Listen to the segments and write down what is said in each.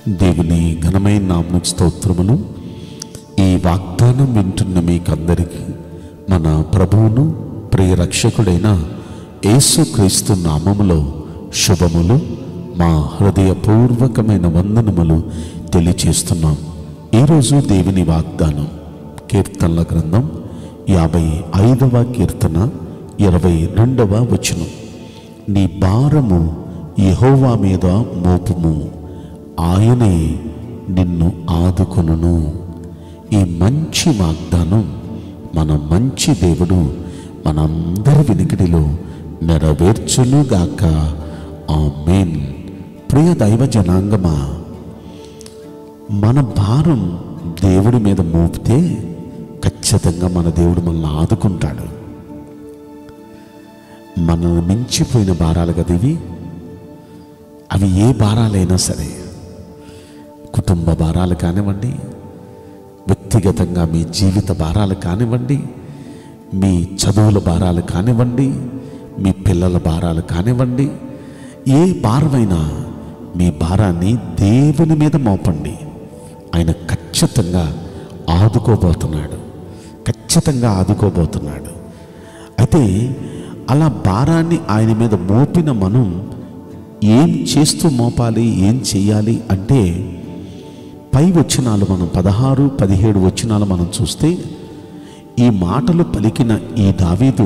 దేవుని ఘనమైన నామకు స్తోత్రములు ఈ వాగ్దానం వింటున్న మీకందరికీ మన ప్రభువును ప్రియ రక్షకుడైన యేసుక్రీస్తు నామములో శుభములు మా హృదయపూర్వకమైన వందనములు తెలియచేస్తున్నాం ఈరోజు దేవుని వాగ్దానం కీర్తనల గ్రంథం యాభై ఐదవ కీర్తన ఇరవై రెండవ వచనం నీ భారము యెహోవా మీద మోపుము ఆయనే నిన్ను ఆదుకొనును ఈ మంచి వాగ్దానం మన మంచి దేవుడు మనందరి వినికిడిలో నెరవేర్చునుగాక ఆమేన్ ప్రియ దైవ జనాంగమా మన భారం దేవుడి మీద మోపితే ఖచ్చితంగా మన దేవుడు మనల్ని ఆదుకుంటాడు మనల్ని మించిపోయిన భారాలు కదా ఇవి అవి ఏ భారాలైనా సరే కుటుంబ భారాలు కానివ్వండి వ్యక్తిగతంగా మీ జీవిత భారాలు కానివ్వండి మీ చదువుల భారాలు కానివ్వండి మీ పిల్లల భారాలు కానివ్వండి ఏ భారమైనా మీ భారాన్ని దేవుని మీద మోపండి ఆయన ఖచ్చితంగా ఆదుకోబోతున్నాడు ఖచ్చితంగా ఆదుకోబోతున్నాడు అయితే అలా భారాన్ని ఆయన మీద మోపిన మనం ఏం చేస్తూ మోపాలి ఏం చెయ్యాలి అంటే పై వచనాలు మనం పదహారు పదిహేడు వచనాలు మనం చూస్తే ఈ మాటలు పలికిన ఈ దావీదు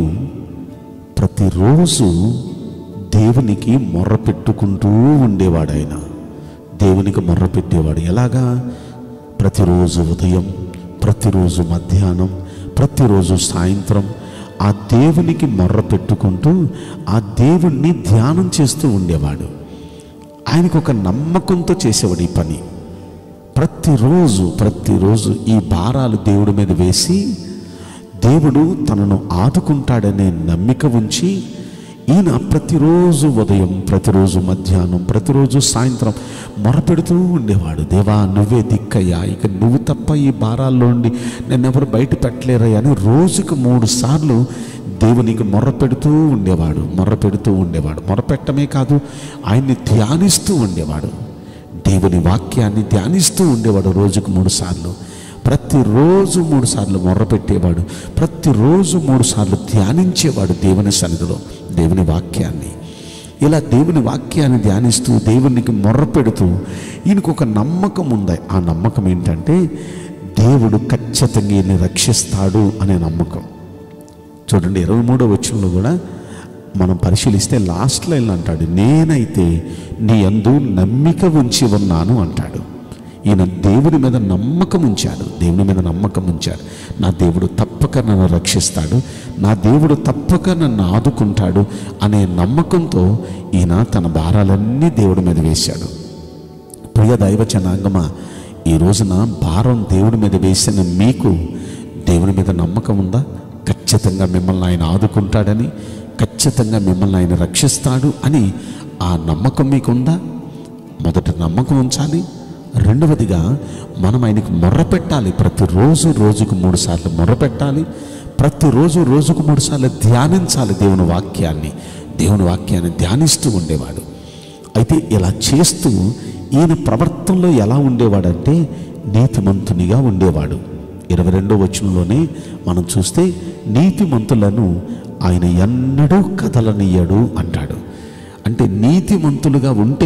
ప్రతిరోజు దేవునికి మొర్ర పెట్టుకుంటూ ఉండేవాడు ఆయన దేవునికి మొర్ర పెట్టేవాడు ఎలాగా ప్రతిరోజు ఉదయం ప్రతిరోజు మధ్యాహ్నం ప్రతిరోజు సాయంత్రం ఆ దేవునికి మొర్ర పెట్టుకుంటూ ఆ దేవుణ్ణి ధ్యానం చేస్తూ ఉండేవాడు ఆయనకు ఒక నమ్మకంతో చేసేవాడు ఈ పని ప్రతిరోజు ప్రతిరోజు ఈ భారాలు దేవుడి మీద వేసి దేవుడు తనను ఆదుకుంటాడనే నమ్మిక ఉంచి ఈయన ప్రతిరోజు ఉదయం ప్రతిరోజు మధ్యాహ్నం ప్రతిరోజు సాయంత్రం మొరపెడుతూ ఉండేవాడు దేవా నువ్వే దిక్కయ్యా ఇక నువ్వు తప్ప ఈ భారాల్లో ఉండి నన్నెవరు బయట పెట్టలేరయ్యా అని రోజుకు మూడు సార్లు దేవునికి మొర్ర పెడుతూ ఉండేవాడు మొర్ర పెడుతూ ఉండేవాడు మొరపెట్టమే కాదు ఆయన్ని ధ్యానిస్తూ ఉండేవాడు దేవుని వాక్యాన్ని ధ్యానిస్తూ ఉండేవాడు రోజుకు మూడు సార్లు ప్రతిరోజు మూడు సార్లు మొర్ర పెట్టేవాడు ప్రతిరోజు మూడు సార్లు ధ్యానించేవాడు దేవుని సన్నిధిలో దేవుని వాక్యాన్ని ఇలా దేవుని వాక్యాన్ని ధ్యానిస్తూ దేవునికి మొర్ర పెడుతూ ఈయనకు ఒక నమ్మకం ఉంది ఆ నమ్మకం ఏంటంటే దేవుడు ఖచ్చితంగా ఈయన్ని రక్షిస్తాడు అనే నమ్మకం చూడండి ఇరవై మూడో వచ్చంలో కూడా మనం పరిశీలిస్తే లాస్ట్ లైన్ అంటాడు నేనైతే నీ అందు నమ్మిక ఉంచి ఉన్నాను అంటాడు ఈయన దేవుని మీద నమ్మకం ఉంచాడు దేవుని మీద నమ్మకం ఉంచాడు నా దేవుడు తప్పక నన్ను రక్షిస్తాడు నా దేవుడు తప్పక నన్ను ఆదుకుంటాడు అనే నమ్మకంతో ఈయన తన భారాలన్నీ దేవుడి మీద వేశాడు ప్రియ దైవ జనాంగమా ఈ రోజున భారం దేవుడి మీద వేసిన మీకు దేవుని మీద నమ్మకం ఉందా ఖచ్చితంగా మిమ్మల్ని ఆయన ఆదుకుంటాడని ఖచ్చితంగా మిమ్మల్ని ఆయన రక్షిస్తాడు అని ఆ నమ్మకం మీకుందా మొదట నమ్మకం ఉంచాలి రెండవదిగా మనం ఆయనకు మొర్ర పెట్టాలి ప్రతిరోజు రోజుకు మూడు సార్లు మొర్ర పెట్టాలి ప్రతిరోజు రోజుకు మూడు సార్లు ధ్యానించాలి దేవుని వాక్యాన్ని దేవుని వాక్యాన్ని ధ్యానిస్తూ ఉండేవాడు అయితే ఇలా చేస్తూ ఈయన ప్రవర్తనలో ఎలా ఉండేవాడంటే నీతిమంతునిగా ఉండేవాడు ఇరవై రెండో వచనంలోనే మనం చూస్తే నీతిమంతులను ఆయన ఎన్నడూ కదలనియ్యడు అంటాడు అంటే నీతిమంతులుగా ఉంటే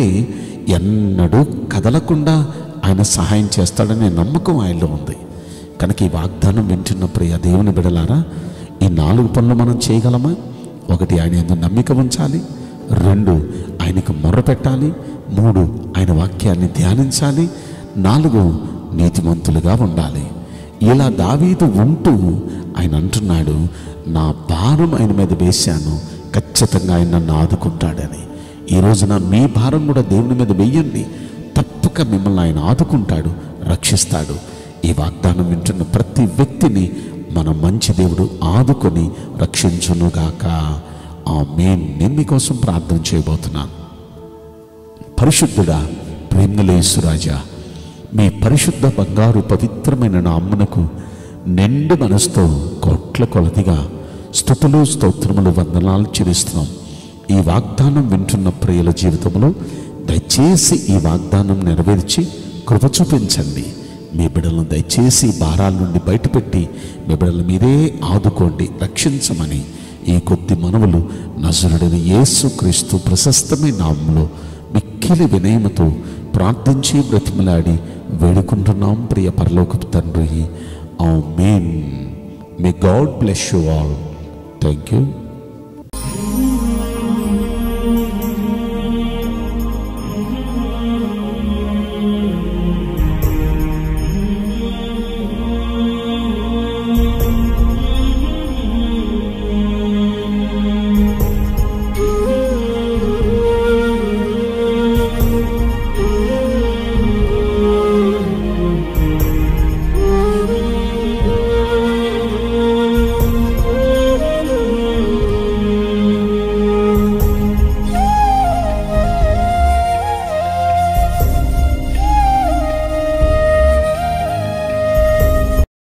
ఎన్నడూ కదలకుండా ఆయన సహాయం చేస్తాడనే నమ్మకం ఆయనలో ఉంది కనుక ఈ వాగ్దానం వింటున్న ప్రియ దేవుని బిడలారా ఈ నాలుగు పనులు మనం చేయగలమా ఒకటి ఆయన ఎందుకు నమ్మిక ఉంచాలి రెండు ఆయనకు మొర్ర పెట్టాలి మూడు ఆయన వాక్యాన్ని ధ్యానించాలి నాలుగు నీతిమంతులుగా ఉండాలి ఇలా దావీదు ఉంటూ ఆయన అంటున్నాడు నా భారం ఆయన మీద వేశాను ఖచ్చితంగా ఆయన నన్ను ఆదుకుంటాడని ఈ రోజున మీ భారం కూడా దేవుని మీద వెయ్యండి తప్పక మిమ్మల్ని ఆయన ఆదుకుంటాడు రక్షిస్తాడు ఈ వాగ్దానం వింటున్న ప్రతి వ్యక్తిని మన మంచి దేవుడు ఆదుకొని రక్షించునుగాక ఆ మేన్ నేను మీకోసం ప్రార్థన చేయబోతున్నాను పరిశుద్ధుడా ప్రేమలేసురాజా మీ పరిశుద్ధ బంగారు పవిత్రమైన నామ్మునకు నిండు మనసుతో కోట్ల కొలదిగా స్థుతులు స్తోత్రములు వందనాలు చెల్లిస్తున్నాం ఈ వాగ్దానం వింటున్న ప్రియుల జీవితంలో దయచేసి ఈ వాగ్దానం నెరవేర్చి కృప చూపించండి మీ బిడ్డలను దయచేసి భారాల నుండి బయటపెట్టి మీ బిడ్డల మీరే ఆదుకోండి రక్షించమని ఈ కొద్ది మనవులు నజరుడైన యేసు క్రీస్తు ప్రశస్తమైన నామంలో మిక్కిలి వినయముతో ప్రార్థించి బ్రతిమలాడి వేడుకుంటున్నాం ప్రియ పరలోకపు తండ్రి amen may God bless you all thank you